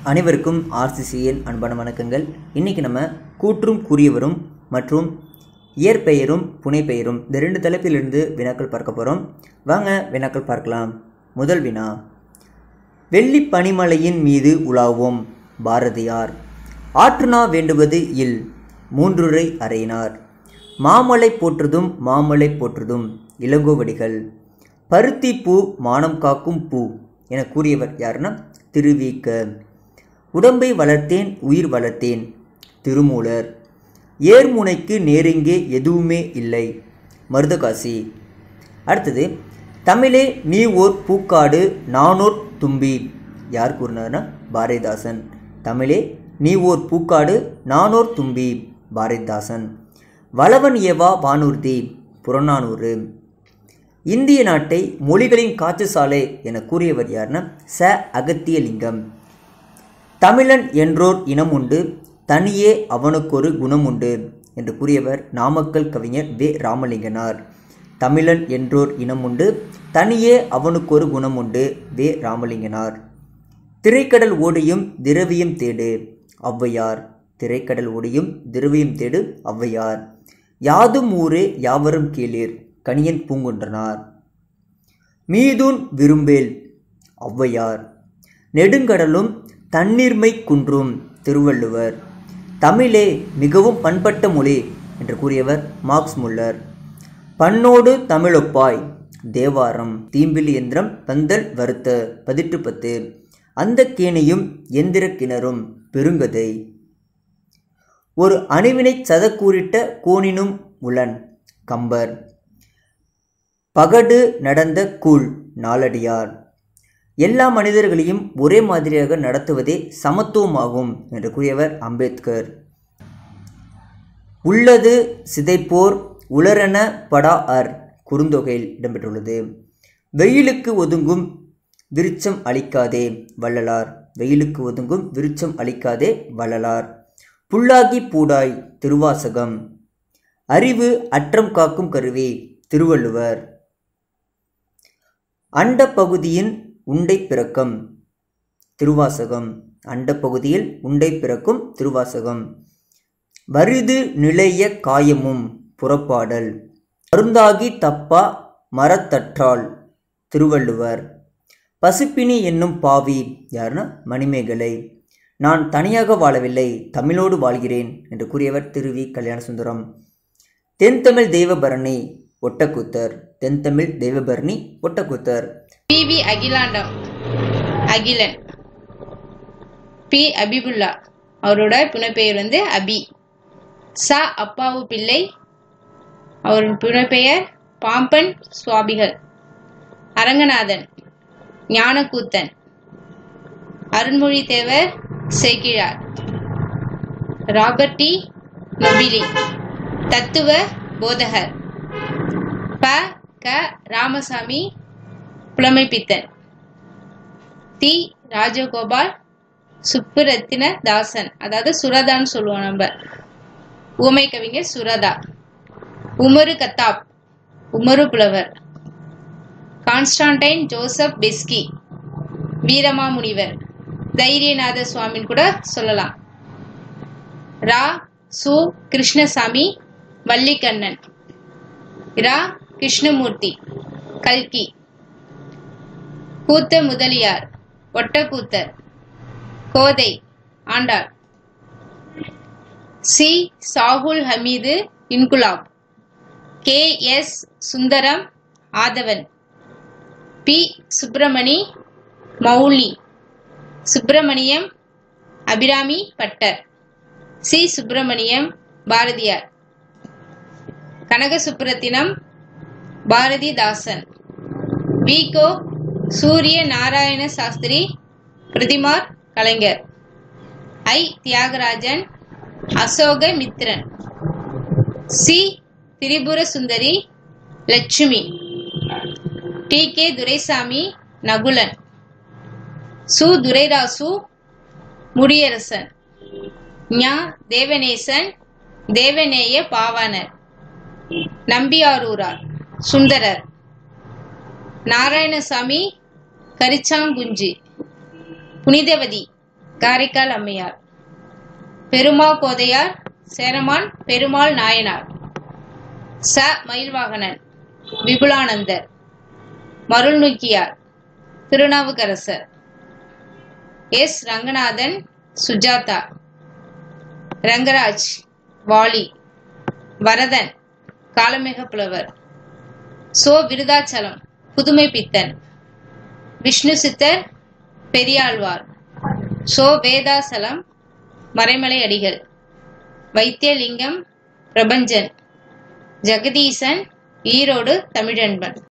அனைவருக்கும் ஆர்சிசியின் அன்பான வணக்கங்கள் இன்றைக்கி நம்ம கூற்றும் கூறியவரும் மற்றும் இயற்பெயரும் புனைப்பெயரும் இந்த ரெண்டு தலைப்பிலிருந்து வினாக்கள் பார்க்க போகிறோம் வாங்க வினாக்கள் பார்க்கலாம் முதல் வினா வெள்ளி பனிமலையின் மீது உலாவோம் பாரதியார் ஆற்றுனா வேண்டுவது இல் மூன்றுரை அறையினார் மாமலை போற்றுதும் மாமலை போற்றுதும் இளங்கோவடிகள் பருத்தி பூ மானம் காக்கும் பூ என கூறியவர் யாருன்னா திருவிக்க உடம்பை வளர்த்தேன் உயிர் வளர்த்தேன் திருமூலர் ஏர்முனைக்கு நேரெங்கே எதுவுமே இல்லை மருதகாசி அடுத்தது தமிழே நீ ஓர் பூக்காடு நானோர் தும்பி யார் கூறினார்னா பாரதிதாசன் தமிழே நீ ஓர் பூக்காடு நானோர் தும்பி பாரதிதாசன் வளவன் ஏவா வானூர்தி புறநானூறு இந்திய நாட்டை மொழிகளின் காற்று சாலை என கூறியவர் யாருன்னா ச அகத்தியலிங்கம் தமிழன் என்றோர் இனம் உண்டு தனியே அவனுக்கொரு குணம் உண்டு என்று கூறியவர் நாமக்கல் கவிஞர் வே ராமலிங்கனார் தமிழன் என்றோர் இனம் உண்டு தனியே அவனுக்கொரு குணம் உண்டு வே ராமலிங்கனார் திரைக்கடல் ஓடியும் திரவியம் தேடு ஔவையார் திரைக்கடல் ஓடியும் திரவியம் தேடு ஔவையார் யாதும் ஊரே யாவரும் கீழீர் கணியன் பூங்குன்றனார் மீதுன் விரும்பேல் ஔவையார் நெடுங்கடலும் தண்ணீர்மை குன்றும் திருவள்ளுவர் தமிழே மிகவும் பண்பட்ட மொழி என்று கூறியவர் மார்க்ஸ் முல்லர் பண்ணோடு தமிழொப்பாய் தேவாரம் தீம்பிலி எந்திரம் பந்தல் வருத்த பதிட்டு பத்து அந்த கேணியும் எந்திர கிணறும் பெருங்கதை ஒரு அணுவினைச் சதக்கூறிட்ட கோணினும் உளன் கம்பர் பகடு நடந்த கூழ் நாலடியார் எல்லா மனிதர்களையும் ஒரே மாதிரியாக நடத்துவதே சமத்துவமாகும் என்று கூறியவர் அம்பேத்கர் உள்ளது சிதைப்போர் உலரென படா அர் குறுந்தொகையில் இடம்பெற்றுள்ளது வெயிலுக்கு ஒதுங்கும் விருச்சம் அளிக்காதே வள்ளலார் வெயிலுக்கு ஒதுங்கும் விருச்சம் அளிக்காதே வள்ளலார் புல்லாகி பூடாய் திருவாசகம் அறிவு அற்றம் காக்கும் கருவி திருவள்ளுவர் அண்ட பகுதியின் உண்டை பிறக்கம் திருவாசகம் அண்ட பகுதியில் உண்டை பிறக்கும் திருவாசகம் வரிது நிலைய காயமும் புறப்பாடல் அருந்தாகி தப்பா மரத்தற்றால் திருவள்ளுவர் பசுப்பினி என்னும் பாவி யாருன்னா மணிமேகலை நான் தனியாக வாழவில்லை தமிழோடு வாழ்கிறேன் என்று கூறியவர் திருவி கல்யாண சுந்தரம் தென்தமிழ் தெய்வபரணி ஒட்டக்கூத்தர் தென்தமிழ் தெய்வபரணி Ottakoothar P V Akilandam Akilan P Abibullah அவரோட புனைப்பெயர் வந்து அபி ச அப்பாவு பிள்ளை அவரின் புனைப்பெயர் பாம்பன் சுவாபிகள் அரங்கநாதன் ஞானக்கூத்தன் அருண்மொழி தேவர் சேக்கிழார் ராபர்டி நொபிலி தத்துவ போதகர் ப க ராமசாமி புலமைப்பித்தன் தி ராஜகோபால் சுப்புரத்தின தாசன் அதாவது சுரதான்னு சொல்லுவோம் நம்ம உமை கவிஞர் சுரதா உமரு கத்தாப் உமரு புலவர் Constantine Joseph Beschi Veeramamunivar Dhairiyanatha சுவாமின்னு கூட சொல்லலாம் ரா சு கிருஷ்ணசாமி வள்ளிக்கண்ணன் ரா கிருஷ்ணமூர்த்தி கல்கி Kootha Mudaliar Ottakoothar Kothai Andal C Sahul Hameed Inquilab K S Sundaram Aadhavan P Subramani Mouli Subramaniam Abirami Pattar C Subramaniam Bharathiyar Kanaka Subburathinam Bharathidasan விகோ சூரிய நாராயண சாஸ்திரி பிரதிமார் Kalaignar I Thiagarajan Ashoka Mithran C Tripura Sundari Lakshmi T K Duraisamy Nakulan Su Durairasu Mudiyarasan ஞா தேவநேசன் தேவநேய பாவாணர் நம்பியாரூரார் சுந்தரர் நாராயணசாமி கரிச்சாங்குஞ்சி புனிதவதி காரைக்கால் அம்மையார் பெருமா கோதையார் சேரமான் பெருமாள் நாயனார் ச மயில்வாகனன் விபுலானந்தர் மருள்நுக்கியார் திருநாவுக்கரசர் எஸ் ரங்கநாதன் சுஜாதா ரங்கராஜ் வாலி வரதன் காலமேக புலவர் சோ விருதாச்சலம் புதுமை பித்தன் விஷ்ணு சித்தர் பெரியாழ்வார் சோ வேதாசலம் மறைமலை அடிகள் வைத்தியலிங்கம் பிரபஞ்சன் ஜெகதீசன் ஈரோடு தமிழன்பன்